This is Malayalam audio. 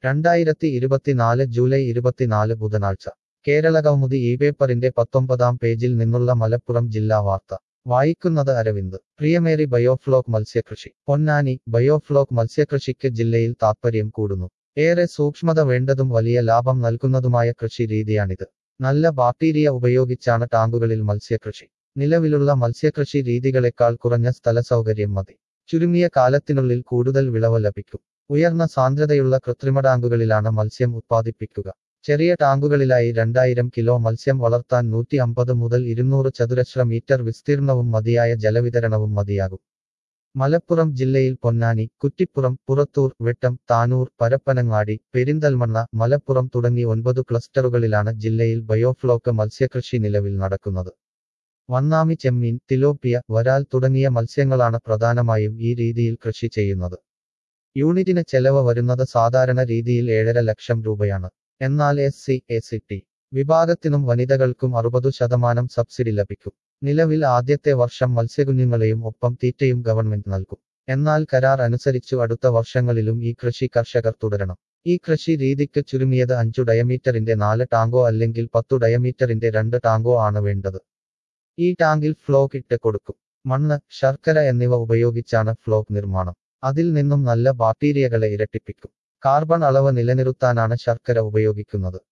രണ്ടായിരത്തി ഇരുപത്തിനാല് ജൂലൈ ഇരുപത്തിനാല് ബുധനാഴ്ച കേരള കൗമുദി ഈ പേപ്പറിന്റെ പത്തൊമ്പതാം പേജിൽ നിന്നുള്ള മലപ്പുറം ജില്ലാ വാർത്ത വായിക്കുന്നത് അരവിന്ദ് പ്രിയമേറി ബയോഫ്ലോക്ക് മത്സ്യകൃഷി പൊന്നാനി ബയോഫ്ലോക്ക് മത്സ്യകൃഷിക്ക് ജില്ലയിൽ താത്പര്യം കൂടുന്നു ഏറെ സൂക്ഷ്മത വേണ്ടതും വലിയ ലാഭം നൽകുന്നതുമായ കൃഷി രീതിയാണിത് നല്ല ബാക്ടീരിയ ഉപയോഗിച്ചാണ് ടാങ്കുകളിൽ മത്സ്യകൃഷി നിലവിലുള്ള മത്സ്യകൃഷി രീതികളെക്കാൾ കുറഞ്ഞ സ്ഥലസൗകര്യം മതി ചുരുങ്ങിയ കാലത്തിനുള്ളിൽ കൂടുതൽ വിളവ് ലഭിക്കും ഉയർന്ന സാന്ദ്രതയുള്ള കൃത്രിമ ടാങ്കുകളിലാണ് മത്സ്യം ഉത്പാദിപ്പിക്കുക ചെറിയ ടാങ്കുകളിലായി രണ്ടായിരം കിലോ മത്സ്യം വളർത്താൻ നൂറ്റി അമ്പത് മുതൽ ഇരുന്നൂറ് ചതുരശ്ര മീറ്റർ വിസ്തീർണവും മതിയായ ജലവിതരണവും മതിയാകും മലപ്പുറം ജില്ലയിൽ പൊന്നാനി കുറ്റിപ്പുറം പുറത്തൂർ വെട്ടം താനൂർ പരപ്പനങ്ങാടി പെരിന്തൽമണ്ണ മലപ്പുറം തുടങ്ങി ഒൻപത് ക്ലസ്റ്ററുകളിലാണ് ജില്ലയിൽ ബയോഫ്ലോക്ക് മത്സ്യകൃഷി നിലവിൽ നടക്കുന്നത് വന്നാമി ചെമ്മീൻ തിലോപ്പിയ വരാൽ തുടങ്ങിയ മത്സ്യങ്ങളാണ് പ്രധാനമായും ഈ രീതിയിൽ കൃഷി ചെയ്യുന്നത് യൂണിറ്റിന് ചെലവ് വരുന്നത് സാധാരണ രീതിയിൽ ഏഴര ലക്ഷം രൂപയാണ് എന്നാൽ S C A C T വിഭാഗത്തിനും വനിതകൾക്കും അറുപതു ശതമാനം സബ്സിഡി ലഭിക്കും നിലവിൽ ആദ്യത്തെ വർഷം മത്സ്യകുഞ്ഞുങ്ങളെയും ഒപ്പം തീറ്റയും ഗവൺമെന്റ് നൽകും എന്നാൽ കരാർ അനുസരിച്ചു അടുത്ത വർഷങ്ങളിലും ഈ കൃഷി കർഷകർ തുടരണം ഈ കൃഷി രീതിക്ക് ചുരുങ്ങിയത് അഞ്ചു ഡയമീറ്ററിന്റെ നാല് ടാങ്കോ അല്ലെങ്കിൽ പത്തു ഡയമീറ്ററിന്റെ രണ്ട് ടാങ്കോ ആണ് വേണ്ടത് ഈ ടാങ്കിൽ ഫ്ലോക്ക് ഇട്ട് കൊടുക്കും മണ്ണ് ശർക്കര എന്നിവ ഉപയോഗിച്ചാണ് ഫ്ലോക്ക് നിർമ്മാണം അതിൽ നിന്നും നല്ല ബാക്ടീരിയകളെ ഇരട്ടിപ്പിക്കും കാർബൺ അളവ് നിലനിർത്താനാണ് ശർക്കര ഉപയോഗിക്കുന്നത്